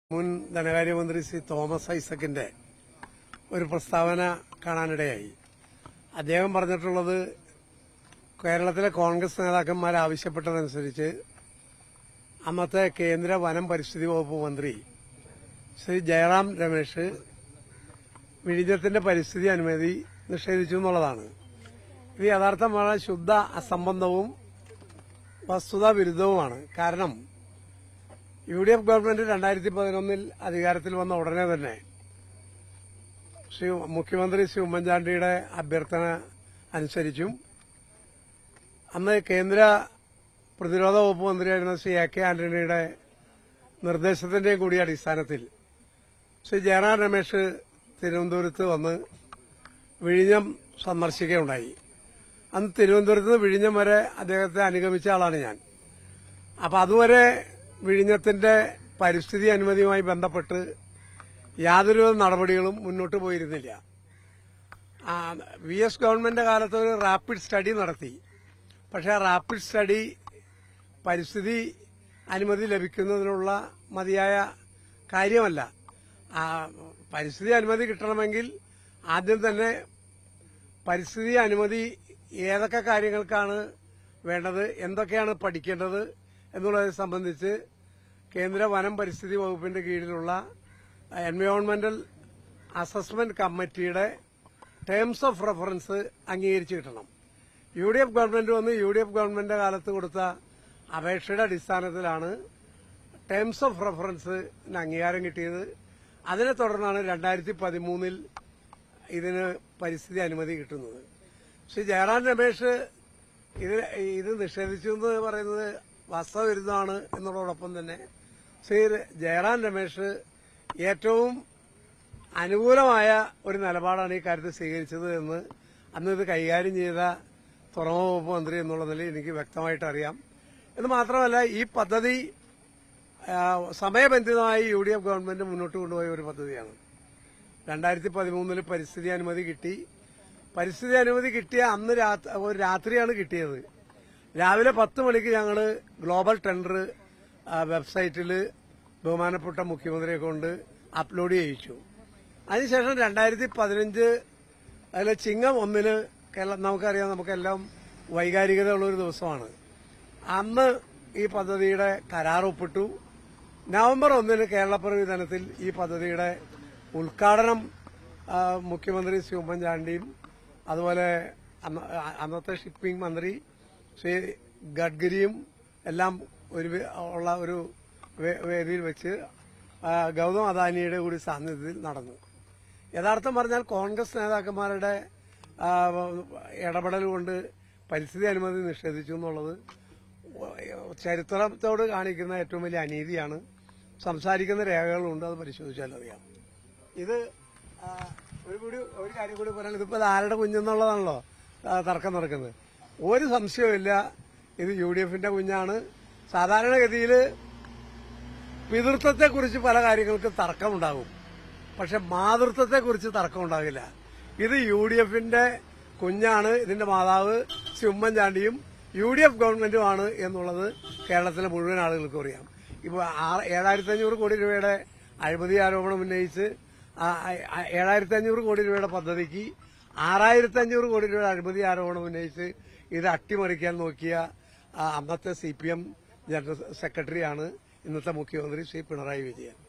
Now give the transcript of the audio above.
മുൻ ധനകാര്യമന്ത്രി ശ്രീ തോമസ് ഐസക്കിന്റെ ഒരു പ്രസ്താവന കാണാനിടയായി അദ്ദേഹം പറഞ്ഞിട്ടുള്ളത് കേരളത്തിലെ കോൺഗ്രസ് നേതാക്കന്മാർ ആവശ്യപ്പെട്ടതനുസരിച്ച് അന്നത്തെ കേന്ദ്ര വനം പരിസ്ഥിതി വകുപ്പ് മന്ത്രി ശ്രീ ജയറാം രമേശ് വിഴിഞ്ഞത്തിന്റെ പരിസ്ഥിതി അനുമതി നിഷേധിച്ചു എന്നുള്ളതാണ് ഇത് യഥാർത്ഥമായ ശുദ്ധ അസംബന്ധവും വസ്തുതാ വിരുദ്ധവുമാണ് കാരണം യു ഡി എഫ് ഗവൺമെന്റ് രണ്ടായിരത്തി പതിനൊന്നിൽ അധികാരത്തിൽ വന്ന ഉടനെ തന്നെ ശ്രീ മുഖ്യമന്ത്രി ശ്രീ ഉമ്മൻചാണ്ടിയുടെ അഭ്യർത്ഥന അനുസരിച്ചും അന്ന് കേന്ദ്ര പ്രതിരോധ വകുപ്പ് മന്ത്രിയായിരുന്ന ശ്രീ എ കെ ആന്റണിയുടെ നിർദ്ദേശത്തിന്റെയും കൂടി അടിസ്ഥാനത്തിൽ ശ്രീ ജയറാം രമേശ് തിരുവനന്തപുരത്ത് വന്ന് വിഴിഞ്ഞം സന്ദർശിക്കുകയുണ്ടായി അന്ന് തിരുവനന്തപുരത്ത് നിന്ന് വിഴിഞ്ഞം വരെ അദ്ദേഹത്തെ അനുഗമിച്ച ആളാണ് ഞാൻ അപ്പൊ അതുവരെ വിഴിഞ്ഞത്തിന്റെ പരിസ്ഥിതി അനുമതിയുമായി ബന്ധപ്പെട്ട് യാതൊരുവിധ നടപടികളും മുന്നോട്ട് പോയിരുന്നില്ല ആ, വി എസ് ഗവൺമെന്റ് കാലത്ത് ഒരു റാപ്പിഡ് സ്റ്റഡി നടത്തി പക്ഷെ ആ റാപ്പിഡ് സ്റ്റഡി പരിസ്ഥിതി അനുമതി ലഭിക്കുന്നതിനുള്ള മതിയായ കാര്യമല്ല ആ, പരിസ്ഥിതി അനുമതി കിട്ടണമെങ്കിൽ ആദ്യം തന്നെ പരിസ്ഥിതി അനുമതി ഏതൊക്കെ കാര്യങ്ങൾക്കാണ് വേണ്ടത് എന്തൊക്കെയാണ് പഠിക്കേണ്ടത് എന്നുള്ളതിനെ സംബന്ധിച്ച് കേന്ദ്ര വനം പരിസ്ഥിതി വകുപ്പിന്റെ കീഴിലുള്ള എൻവയോൺമെന്റൽ അസസ്മെന്റ് കമ്മിറ്റിയുടെ ടേംസ് ഓഫ് റെഫറൻസ് അംഗീകരിച്ചു കിട്ടണം യു ഡി എഫ് ഗവൺമെന്റ് വന്ന് യു ഡി എഫ് ഗവൺമെന്റിന്റെ കാലത്ത് കൊടുത്ത അപേക്ഷയുടെ അടിസ്ഥാനത്തിലാണ് ടേംസ് ഓഫ് റെഫറൻസിന് അംഗീകാരം കിട്ടിയത് അതിനെ തുടർന്നാണ് രണ്ടായിരത്തി പതിമൂന്നിൽ ഇതിന് പരിസ്ഥിതി അനുമതി കിട്ടുന്നത് ശ്രീ ജയറാം രമേശ് ഇത് ഇത് നിഷേധിച്ചു എന്ന് പറയുന്നത് വാസ്തവവിരുദ്ധമാണ് എന്നുള്ളതോടൊപ്പം തന്നെ ശ്രീ ജയറാം രമേശ് ഏറ്റവും അനുകൂലമായ ഒരു നിലപാടാണ് ഈ കാര്യത്തിൽ സ്വീകരിച്ചത് എന്ന് അന്ന് ഇത് കൈകാര്യം ചെയ്ത തുറമുഖ വകുപ്പ് മന്ത്രി എന്നുള്ള നിലയിൽ എനിക്ക് വ്യക്തമായിട്ട് അറിയാം എന്ന് മാത്രമല്ല ഈ പദ്ധതി ആ, സമയബന്ധിതമായി യു ഡി എഫ് ഗവൺമെന്റ് മുന്നോട്ട് കൊണ്ടുപോയ ഒരു പദ്ധതിയാണ് രണ്ടായിരത്തി പതിമൂന്നില് പരിസ്ഥിതി അനുമതി കിട്ടി പരിസ്ഥിതി അനുമതി കിട്ടിയ അന്ന് രാത്- ഒരു രാത്രിയാണ് കിട്ടിയത് രാവിലെ പത്ത് മണിക്ക് ഞങ്ങൾ ഗ്ലോബൽ ടെൻഡർ വെബ്സൈറ്റിൽ ബഹുമാനപ്പെട്ട മുഖ്യമന്ത്രിയെ കൊണ്ട് അപ്ലോഡ് ചെയ്യിച്ചു അതിനുശേഷം രണ്ടായിരത്തി പതിനഞ്ച് അതിലെ ചിങ്ങം ഒന്നിന് കേരളം നമുക്കറിയാം നമുക്കെല്ലാം വൈകാരികതയുള്ള ഒരു ദിവസമാണ് അന്ന് ഈ പദ്ധതിയുടെ കരാർ ഒപ്പിട്ടു നവംബർ ഒന്നിന് കേരളപ്പിറവി ദിനത്തിൽ ഈ പദ്ധതിയുടെ ഉദ്ഘാടനം ആ, മുഖ്യമന്ത്രി ശ്രീ ഉമ്മൻചാണ്ടിയും അതുപോലെ അന്ന- അന്നത്തെ ഷിപ്പിംഗ് മന്ത്രി ശ്രീ ഗഡ്കരിയും എല്ലാം ഒരു വേ- ഉള്ള ഒരു വേ- വേദിയിൽ വെച്ച് ആ, ഗൗതം അദാനിയുടെ കൂടി സാന്നിധ്യത്തിൽ നടന്നു യഥാർത്ഥം പറഞ്ഞാൽ കോൺഗ്രസ് നേതാക്കന്മാരുടെ ആ, ഇടപെടൽ കൊണ്ട് പരിസ്ഥിതി അനുമതി നിഷേധിച്ചു എന്നുള്ളത് ചരിത്രത്തോട് കാണിക്കുന്ന ഏറ്റവും വലിയ അനീതിയാണ് സംസാരിക്കുന്ന രേഖകളുണ്ട് അത് പരിശോധിച്ചാൽ അറിയാം ഇത് ആ, ഒരു കൂടി ഒരു കാര്യം കൂടി പറയാൻ ഇതിപ്പോ ഇത് ആരുടെ കുഞ്ഞെന്നുള്ളതാണല്ലോ ആ, തർക്കം നടക്കുന്നത് ഒരു സംശയവുമില്ല ഇത് യു ഡി എഫിന്റെ കുഞ്ഞാണ് സാധാരണഗതിയിൽ പിതൃത്വത്തെക്കുറിച്ച് പല കാര്യങ്ങൾക്കും തർക്കമുണ്ടാകും പക്ഷെ മാതൃത്വത്തെക്കുറിച്ച് തർക്കമുണ്ടാകില്ല ഇത് യു ഡി എഫിന്റെ കുഞ്ഞാണ് ഇതിന്റെ മാതാവ് ശ്രീ ഉമ്മൻചാണ്ടിയും യു ഡി എഫ് ഗവൺമെന്റുമാണ് എന്നുള്ളത് കേരളത്തിലെ മുഴുവൻ ആളുകൾക്കും അറിയാം ഇപ്പോൾ ഏഴായിരത്തി അഞ്ഞൂറ് കോടി രൂപയുടെ അഴിമതി ആരോപണം ഉന്നയിച്ച് ഏഴായിരത്തി അഞ്ഞൂറ് കോടി രൂപയുടെ പദ്ധതിക്ക് ആറായിരത്തി അഞ്ഞൂറ് കോടി രൂപയുടെ അഴിമതി ആരോപണം ഉന്നയിച്ച് ഇത് അട്ടിമറിക്കാൻ നോക്കിയ ആ, അന്നത്തെ സി പി എം ജനറൽ സെക്രട്ടറിയാണ് ഇന്നത്തെ മുഖ്യമന്ത്രി ശ്രീ പിണറായി വിജയൻ